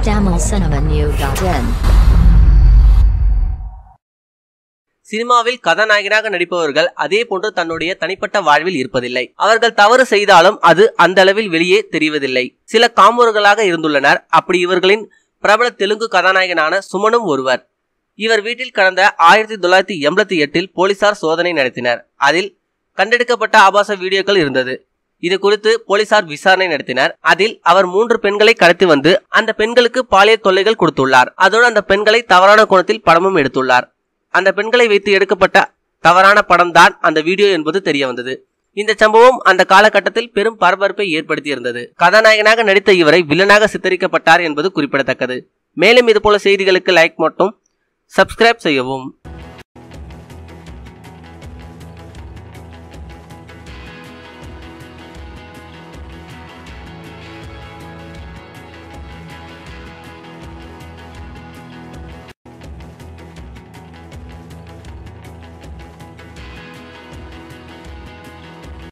tamilcinemanew.in சினிமாவில் கதாநாயகனாக நடிப்பவர்கள் அதே போன்று தன்னுடைய தனிப்பட்ட வாழ்வில் இருப்பதில்லை அவர்கள் தவறு செய்தாலும் அது அந்த அளவில் வெளியே தெரிவதில்லை சில காமூர்களாக இருந்துள்ளனர் அப்படி இவர்களின் பிரபல தெலுங்கு கதாநாயகனான சுமனும் ஒருவர் இவர் வீட்டில் கடந்த ஆயிரத்தி தொள்ளாயிரத்தி எண்பத்தி எட்டில் போலீசார் சோதனை நடத்தினர் அதில் கண்டெடுக்கப்பட்ட ஆபாச வீடியோக்கள் இருந்தது இது குறித்து போலீசார் விசாரணை நடத்தினர் அதில் அவர் மூன்று பெண்களை கடத்தி வந்து அந்த பெண்களுக்கு பாலியல் தொல்லைகள் கொடுத்துள்ளார் அதோடு அந்த பெண்களை தவறான கோணத்தில் படமும் எடுத்துள்ளார் அந்த பெண்களை வைத்து எடுக்கப்பட்ட தவறான படம் தான் அந்த வீடியோ என்பது தெரிய வந்தது இந்த சம்பவம் அந்த காலகட்டத்தில் பெரும் பரபரப்பை ஏற்படுத்தியிருந்தது கதாநாயகனாக நடித்த இவரை வில்லனாக சித்தரிக்கப்பட்டார் என்பது குறிப்பிடத்தக்கது மேலும் இதுபோல செய்திகளுக்கு லைக் மட்டும் சப்ஸ்கிரைப் செய்யவும்